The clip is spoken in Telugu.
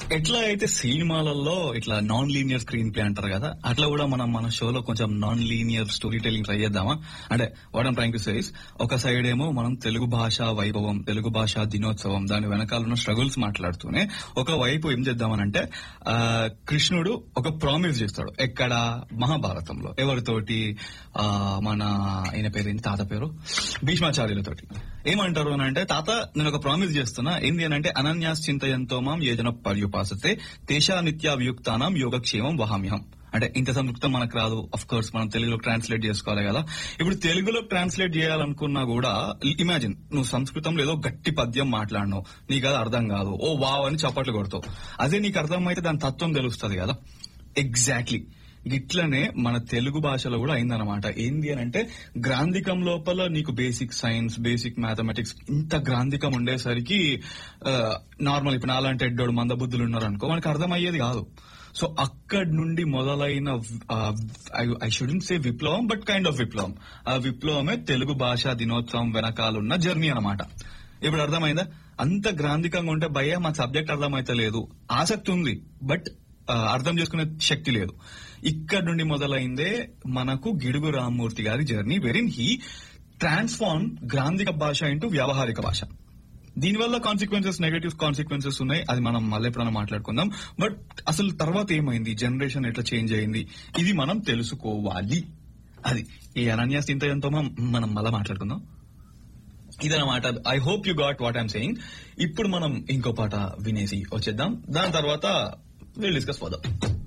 ఎట్లా అయితే సినిమాలలో ఇట్లా నాన్ లీనియర్ స్క్రీన్ ప్లే అంటారు కదా అట్లా కూడా మనం మన షోలో కొంచెం non linear storytelling చేద్దామా అంటే వాట్ ట్రైంగ్ టు సేస్ ఒక సైడ్ ఏమో మనం తెలుగు భాష వైభవం తెలుగు భాష దినోత్సవం దాని వెనకాల ఉన్న స్ట్రగుల్స్ మాట్లాడుతూనే ఒక వైపు ఏం చేద్దామనంటే ఆ, కృష్ణుడు ఒక ప్రామిస్ చేస్తాడు ఎక్కడ మహాభారతంలో ఎవరితోటి ఆ, మన ఈయన పేరు ఏంటి తాత పేరు భీష్మాచార్యులతోటి ఏమంటారు అని అంటే తాత నేను ఒక ప్రామిస్ చేస్తున్నా ఏంది అని అంటే అనన్యాస్ చింతయంతో మాం ఏజన పర్యుపాసతే తేషా నిత్యాభియుక్తానం యోగక్షేమం వహామ్యహం అంటే ఇంత సంస్కృతం మనకు రాదు అఫ్ కోర్స్ మనం తెలుగులో ట్రాన్స్లేట్ చేసుకోవాలి కదా ఇప్పుడు తెలుగులో ట్రాన్స్లేట్ చేయాలనుకున్నా కూడా ఇమాజిన్ నువ్వు సంస్కృతంలో ఏదో గట్టి పద్యం మాట్లాడినావు నీకు అది అర్థం కాదు ఓ వావ్ అని చప్పట్లు కొడతావు అదే నీకు అర్థమైతే దాని తత్వం తెలుస్తుంది కదా ఎగ్జాక్ట్లీ ఇట్లనే మన తెలుగు భాషలో కూడా అయిందనమాట ఏంది అని అంటే గ్రాంధికం లోపల నీకు బేసిక్ సైన్స్ బేసిక్ మ్యాథమెటిక్స్ ఇంత గ్రాంధికం ఉండేసరికి నార్మల్ ఇప్పుడు నాలాంటి ఎడ్డోడు మందబుద్ధులు ఉన్నారు అనుకో మనకు అర్థమయ్యేది కాదు సో అక్కడి నుండి మొదలైన ఐ షుడెంట్ సే విప్లవం బట్ కైండ్ ఆఫ్ విప్లవం ఆ విప్లవమే తెలుగు భాషా దినోత్సవం వెనకాలన్న జర్నీ అన్నమాట ఇప్పుడు అర్థమైందా అంత గ్రాంధికంగా ఉంటే భయ్య మా సబ్జెక్ట్ అర్థమైతే లేదు ఆసక్తి ఉంది బట్ ఆ, అర్థం చేసుకునే శక్తి లేదు ఇక్కడ నుండి మొదలైందే మనకు గిడుగు రామ్మూర్తి గారి జర్నీ వెరిన్ హీ ట్రాన్స్ఫార్మ్ గ్రాంధిక భాష ఇంటూ వ్యావహారిక భాష దీనివల్ల కాన్సిక్వెన్సెస్ నెగటివ్ కాన్సిక్వెన్సెస్ ఉన్నాయి అది మనం మళ్ళీ ఎప్పుడైనా మాట్లాడుకుందాం బట్ అసలు తర్వాత ఏమైంది జనరేషన్ ఎట్లా చేంజ్ అయింది ఇది మనం తెలుసుకోవాలి అది ఈ అనన్యాస్ ఇంత ఎంతో మనం మళ్ళీ మాట్లాడుకుందాం ఇదన్నమాట I hope you got what I'm saying ఇప్పుడు మనం ఇంకో పాట వినేసి వచ్చేద్దాం దాని తర్వాత విల్ డిస్కస్ ఫర్దర్